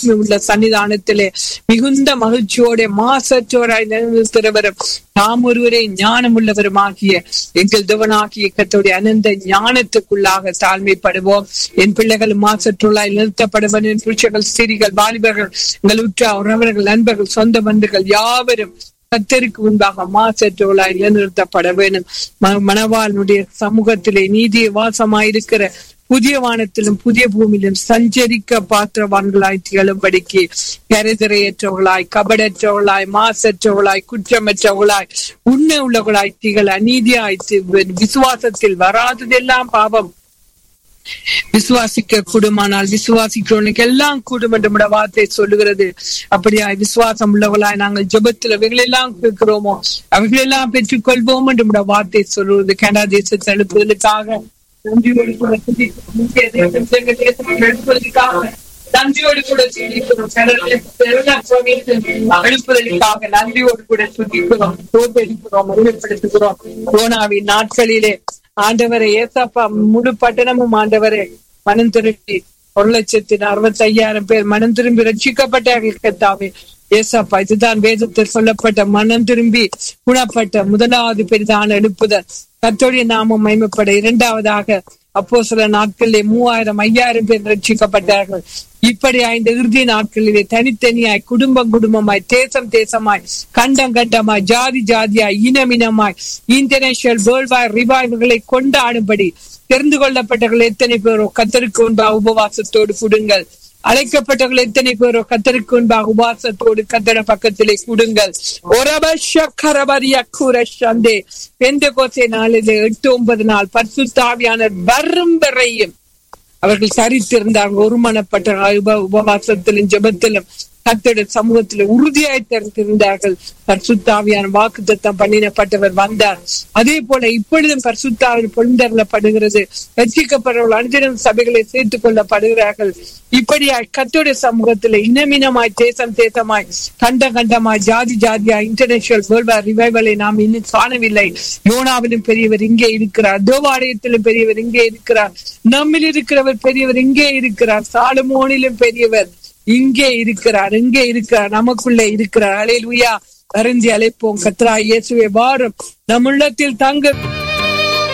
மகிமை உள்ள சன்னிதானத்திலே மிகுந்த மகிழ்ச்சியோட மாசற்றோராய் நிலைநிறுத்துகிறவரும் தாம் ஒருவரே ஞானம் உள்ளவருமாகிய எங்கள் தேவனாகிய கத்தோடைய அனந்த ஞானத்துக்குள்ளாக தாழ்மைப்படுவோம் என் பிள்ளைகள் மாசற்றோளாய் நிறுத்தப்படுவன் என் புருஷர்கள் ஸ்திரிகள் வாலிபர்கள் எங்கள் உற்ற உறவர்கள் நண்பர்கள் சொந்த பந்துகள் யாவரும் கத்தருக்கு முன்பாக மாசற்றோளாய் நிலைநிறுத்தப்பட வேண்டும் ம- மணவாளனுடைய சமூகத்திலே நீதிய வாசமாயிருக்கிற புதிய வானத்திலும் புதிய பூமியிலும் சஞ்சரிக்க பாத்திரவான்களாய் திகழும்படிக்கு கரைதிரையற்றவர்களாய் கபடற்றவர்களாய் மாசற்றவர்களாய் குற்றமற்றவர்களாய் உண்மை உள்ளவர்களாய் திகழ அநீதியாய் தி- விசுவாசத்தில் வராததெல்லாம் பாவம் விசுவாசிக்க கூடுமானால் விசுவாசிக்கிறவனுக்கு எல்லாம் கூடும் என்று நம்முடைய வார்த்தை சொல்லுகிறது அப்படியாய் விசுவாசம் உள்ளவர்களாய் நாங்கள் ஜெபத்தில் அவைகளெல்லாம் கேட்கிறோமோ அவைகளெல்லாம் பெற்றுக் கொள்வோம் என்று நம்முடைய வார்த்தை சொல்லுவது கனடா தேசத்தை எழுப்புவதற்காக நன்றியோடு கூட துதிக்கிறோம். இந்திய தேசம் எங்கள் தேசத்தை எழுப்புவதற்காக நன்றியோடு கூட துதிக்கிறோம் கனடா தேசத்தை எல்லாம் சுவாமிக்கு எழுப்புவதற்காக நன்றியோடு கூட துதிக்கிறோம் தோத்தரிக்கிறோம் மகிமைப்படுத்துகிறோம் கோனாவின் நாட்களிலே ஆண்டவரை ஏசப்பா முழு பட்டணமும் ஆண்டவரே மனம் திரும்பி ஒரு லட்சத்தி அறுபத்தி ஐயாயிரம் பேர் மனம் திரும்பி ரட்சிக்கப்பட்டார்கள் கத்தாவே ஏசப்பா இதுதான் வேதத்தில் சொல்லப்பட்ட மனம் திரும்பி குணப்பட்ட முதலாவது பெரிதான எழுப்புதல் கத்தோடைய நாமம் மைமைப்பட இரண்டாவதாக அப்போ சில நாட்களிலே மூவாயிரம் ஐயாயிரம் பேர் ரட்சிக்கப்பட்டார்கள் இப்படி இந்த இறுதி நாட்களிலே தனித்தனியாய் குடும்பம் குடும்பமாய் தேசம் தேசமாய் கண்டம் கண்டமாய் ஜாதி ஜாதியாய் இனம் இனமாய் இன்டர்நேஷனல் வேர்ல்ட் வைட் ரிவைவல்களை கொண்டாடும்படி தெரிந்து கொள்ளப்பட்டவர்கள் எத்தனை பேரோ கத்தருக்கு முன்பாக உபவாசத்தோடு கொடுங்கள் அழைக்கப்பட்டவர்கள் எத்தனை பேரோ கத்தருக்கு முன்பாக உபவாசத்தோடு கத்தட பக்கத்திலே கொடுங்கள் சந்தே பெந்த கோசை நாளிலே எட்டு ஒன்பது நாள் பரிசுத்தாவியானர் வரும் வரையும் அவர்கள் சரித்திருந்தார்கள் ஒருமனப்பட்ட உப உபவாசத்திலும் ஜெபத்திலும் கத்தோட சமூகத்துல உறுதியாய் திறந்திருந்தார்கள் பரிசுத்தாவியான வாக்கு தத்தம் பண்ணினப்பட்டவர் வந்தார் அதே போல இப்பொழுதும் பரிசுத்தாவில் பொழுந்தரப்படுகிறது ரட்சிக்கப்படுறவர்கள் அனுதினம் சபைகளை சேர்த்துக் கொள்ளப்படுகிறார்கள் இப்படியாய் கத்தோட சமூகத்துல இனமினமாய் தேசம் தேசமாய் கண்ட கண்டமாய் ஜாதி ஜாதியாய் இன்டர்நேஷனல் வேர்ல்ட் ரிவைவலை நாம் இன்னும் காணவில்லை யோனாவிலும் பெரியவர் இங்கே இருக்கிறார் தேவாலயத்திலும் பெரியவர் இங்கே இருக்கிறார் நம்மில் இருக்கிறவர் பெரியவர் இங்கே இருக்கிறார் சாலமோனிலும் பெரியவர் இங்கே இருக்கிறார் இங்கே இருக்கிறார் நமக்குள்ளே இருக்கிறார் அலையிலுயா அருந்தி அழைப்போம் கத்ரா இயேசுவே வாரும் நம் உள்ளத்தில் தங்க